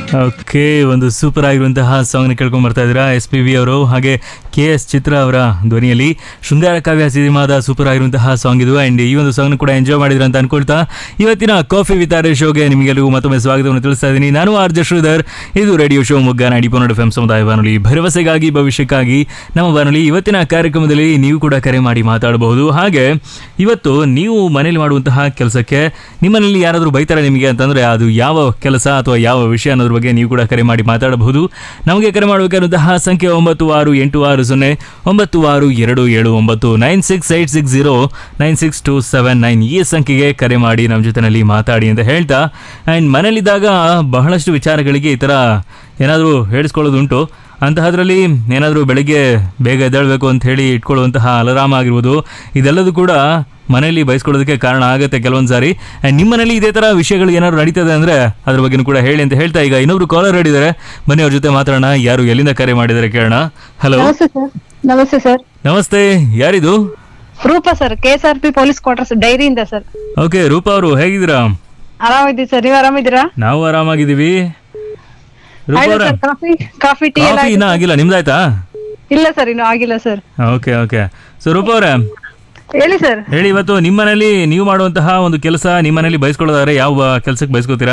Okay ಒಂದು super ಆಗಿರುವಂತಹ ಸಾಂಗ್ನ ಕೇಳ್ಕೊಂಡ್ ಬರ್ತಾ ಇದ್ದೀರಾ ಎಸ್ ಪಿ ವಿ ಅವರು ಹಾಗೆ ಕೆ ಎಸ್ ಚಿತ್ರ ಅವರ ಧ್ವನಿಯಲ್ಲಿ ಶೃಂಗಾರ ಕಾವ್ಯ ಸಿನಿಮಾದ ಸೂಪರ್ ಆಗಿರುವಂತಹ ಸಾಂಗ್ ಇದು ಅಂಡ್ ಈ ಒಂದು ಸಾಂಗ್ನ ಕೂಡ ಎಂಜಾಯ್ ಮಾಡಿದ್ರ ಅಂತ ಅನ್ಕೊಳ್ತಾ ಇವತ್ತಿನ ಕಾಫಿ ವಿತ್ ಆರ್ ಶೋಗೆ ನಿಮಗೆಲ್ಲರಿಗೂ ಮತ್ತೊಮ್ಮೆ ಸ್ವಾಗತವನ್ನು ತಿಳಿಸ್ತಾ ಇದ್ದೀನಿ ನಾನು ಆರ್ ಜೆ ಶ್ರೀಧರ್ ಇದು ರೇಡಿಯೋ ಶೋ ಮುಗ್ಗ ನಾಡಿ ಪೊನ್ನಡ ಎಫ್ ಸಮುದಾಯ ಬಾನುಲಿ ಭರವಸೆಗಾಗಿ ಭವಿಷ್ಯಕ್ಕಾಗಿ ನಮ್ಮ ಬಾನುಲಿ ಇವತ್ತಿನ ಕಾರ್ಯಕ್ರಮದಲ್ಲಿ ನೀವು ಕೂಡ ಕರೆ ಮಾಡಿ ಮಾತಾಡಬಹುದು ಹಾಗೆ ಇವತ್ತು ನೀವು ಮನೇಲಿ ಮಾಡುವಂತಹ ಕೆಲಸಕ್ಕೆ ನಿಮ್ಮನೇಲಿ ಯಾರಾದರೂ ಬೈತಾರೆ ನಿಮಗೆ ಅಂತಂದ್ರೆ ಅದು ಯಾವ ಕೆಲಸ ಅಥವಾ ಯಾವ ವಿಷಯ ಅನ್ನೋದ್ರ ಬಗ್ಗೆ ನೀವು ಕೂಡ ಕರೆ ಮಾಡಿ ಮಾತಾಡಬಹುದು ನಮಗೆ ಕರೆ ಮಾಡಬೇಕಾದಂತಹ ಸಂಖ್ಯೆ ಒಂಬತ್ತು ಆರು ಎಂಟು ಆರು ಸೊನ್ನೆ ಒಂಬತ್ತು ಆರು ಎರಡು ಏಳು ಒಂಬತ್ತು nine six eight six zero nine six two seven nine ಈ ಸಂಖ್ಯೆಗೆ ಕರೆ ಮಾಡಿ ನಮ್ಮ ಜೊತೆನಲ್ಲಿ ಮಾತಾಡಿ ಅಂತ ಹೇಳ್ತಾ ಆ್ಯಂಡ್ ಮನೇಲಿದ್ದಾಗ ಬಹಳಷ್ಟು ವಿಚಾರಗಳಿಗೆ ಈ ಥರ ಏನಾದರೂ ಹೇಳಿಸ್ಕೊಳ್ಳೋದುಂಟು ಅಂತಹದ್ರಲ್ಲಿ ಏನಾದರೂ ಬೆಳಗ್ಗೆ ಬೇಗ ಎದ್ದೇಳಬೇಕು ಅಂತ ಹೇಳಿ ಇಟ್ಕೊಳ್ಳುವಂತಹ ಅಲಾರಾಮ್ ಆಗಿರ್ಬೋದು ಇದೆಲ್ಲದೂ ಕೂಡ ಮನೆಯಲ್ಲಿ ಬಯಸ್ಕೊಳ್ಳೋದಕ್ಕೆ ಕಾರಣ ಆಗುತ್ತೆ ಕೆಲವೊಂದು ಸಾರಿ ಆ್ಯಂಡ್ ನಿಮ್ಮ ಮನೇಲಿ ಇದೇ ಥರ ವಿಷಯಗಳು ಏನಾದ್ರು ನಡೀತದೆ ಅಂದರೆ ಅದ್ರ ಬಗ್ಗೆನೂ ಕೂಡ ಹೇಳಿ ಅಂತ ಹೇಳ್ತಾ ಈಗ ಇನ್ನೊಬ್ರು ಕಾಲರ್ ಹೇಳಿದ್ದಾರೆ ಬನ್ನಿ ಅವ್ರ ಜೊತೆ ಮಾತಾಡೋಣ ಯಾರು ಎಲ್ಲಿಂದ ಕರೆ ಮಾಡಿದ್ದಾರೆ ಕೇಳೋಣ ಹಲೋ ನಮಸ್ತೆ ಸರ್ ನಮಸ್ತೆ ಸರ್ ನಮಸ್ತೆ ಯಾರಿದು Roopa sir K S R P police quarters ಡೈರಿಯಿಂದ ಸರ್ ಓಕೆ ರೂಪಾ ಅವರು ಹೇಗಿದ್ದೀರಾ ಆರಾಮಿದ್ದೀವಿ ಸರ್ ನೀವು ಆರಾಮಿದ್ದೀರಾ ನಾವು ಆರಾಮಾಗಿದ್ದೀವಿ ರೂಪಾ ಆಯ್ತಾ ಅವರ ಸರ್ ಕಾಫಿ ಕಾಫಿ ಟೀ ಎಲ್ಲ ಕಾಫಿ ಇನ್ನೂ ಆಗಿಲ್ಲ ನಿಮ್ದಾಯ್ತಾ ಇಲ್ಲ ಸರ್ ಇನ್ನು ಆಗಿಲ್ಲ sir okay okay so Roopa ಅವರೇ ಹೇಳಿ ಸರ್ ಹೇಳಿ ಇವತ್ತು ನಿಮ್ಮ ಮನೇಲಿ ನೀವು ಮಾಡುವಂತಹ ಒಂದು ಕೆಲಸ ನಿಮ್ಮ ಮನೇಲಿ ಬಯಸ್ಕೊಳ್ಳೋದಾದ್ರೆ ಯಾವ ಕೆಲಸಕ್ಕೆ ಬಯಸ್ಕೋತೀರಾ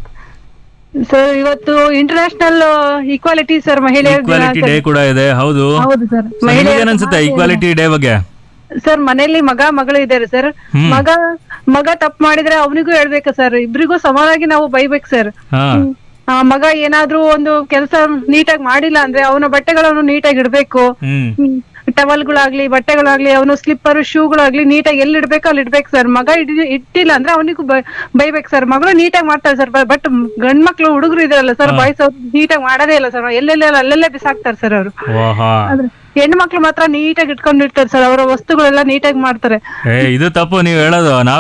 ಸರ್ ಇವತ್ತು ಇಂಟರ್ನ್ಯಾಷನಲ್ ಈಕ್ವಾಲಿಟಿ ಸರ್ ಮಹಿಳೆಯರ ದಿನ ಈಕ್ವಾಲಿಟಿ ಡೇ ಸರ್. ಕೂಡ ಇದೆ ಹೌದು ಹೌದು ಸರ್ So, ನಿಮ್ಗೇನ್ ಅನ್ಸುತ್ತೆ ಈಕ್ವಾಲಿಟಿ ಡೇ ಬಗ್ಗೆ ಸರ್ ಮನೆಯಲ್ಲಿ ಮಗ ಮಗಳು ಇದ್ದಾರೆ ಸರ್ ಹ್ಮ್. ಮಗ ಮಗ ತಪ್ಪು ಮಾಡಿದ್ರೆ ಅವನಿಗೂ ಹೇಳ್ಬೇಕು ಸರ್ ಇಬ್ರಿಗೂ ಸಮಾನಾಗಿ ನಾವು ಬೈಬೇಕು ಸರ್ ಹಾ ಆ, ಮಗ ಏನಾದ್ರೂ ಒಂದು ಕೆಲಸ ನೀಟಾಗಿ ಮಾಡಿಲ್ಲ ಅಂದ್ರೆ ಅವನ ಬಟ್ಟೆಗಳನ್ನು ನೀಟಾಗಿ ಇಡ್ಬೇಕು ಹ್ಮ್ ಟವಲ್ಗಳಾಗ್ಲಿ ಬಟ್ಟೆಗಳಾಗ್ಲಿ ಅವನು ಸ್ಲಿಪ್ಪರ್ ಶೂಗಳಾಗ್ಲಿ ನೀಟಾಗಿ ಎಲ್ಲಿ ಇಡ್ಬೇಕು ಅಲ್ಲಿ ಇಡ್ಬೇಕು ಸರ್ ಮಗ ಇಡ್- ಇಟ್ಟಿಲ್ಲ ಅಂದ್ರೆ ಅವನಿಗೂ ಬೈಬೇಕು ಸರ್ ಮಗಳು ನೀಟಾಗಿ ಮಾಡ್ತಾರೆ ಸರ್ ಬಟ್ ಗಂಡ್ ಮಕ್ಳು ಹುಡುಗರು ಇದಾರಲ್ಲ ಸರ್ ಬಾಯ್ಸ್ ಅವ್ರು ನೀಟಾಗಿ ಮಾಡೋದೇ ಇಲ್ಲ ಸರ್ ಎಲ್ಲೆಲ್ಲ ಅಲ್ಲೆಲ್ಲೇ ಬಿಸಾಕ್ತಾರೆ ಸರ್ ಅವರು ವಾಹಾ ಆದ್ರೆ ಹೆಣ್ಣು ಮಕ್ಳು ಮಾತ್ರ ನೀಟಾಗಿ ಇಟ್ಕೊಂಡಿರ್ತಾರೆ ಸರ್ ಅವರ ವಸ್ತುಗಳೆಲ್ಲ ನೀಟಾಗಿ ಮಾಡ್ತಾರೆ ಏ ಇದು ತಪ್ಪು ನೀವು ಹೇಳೋದು ನಾವ್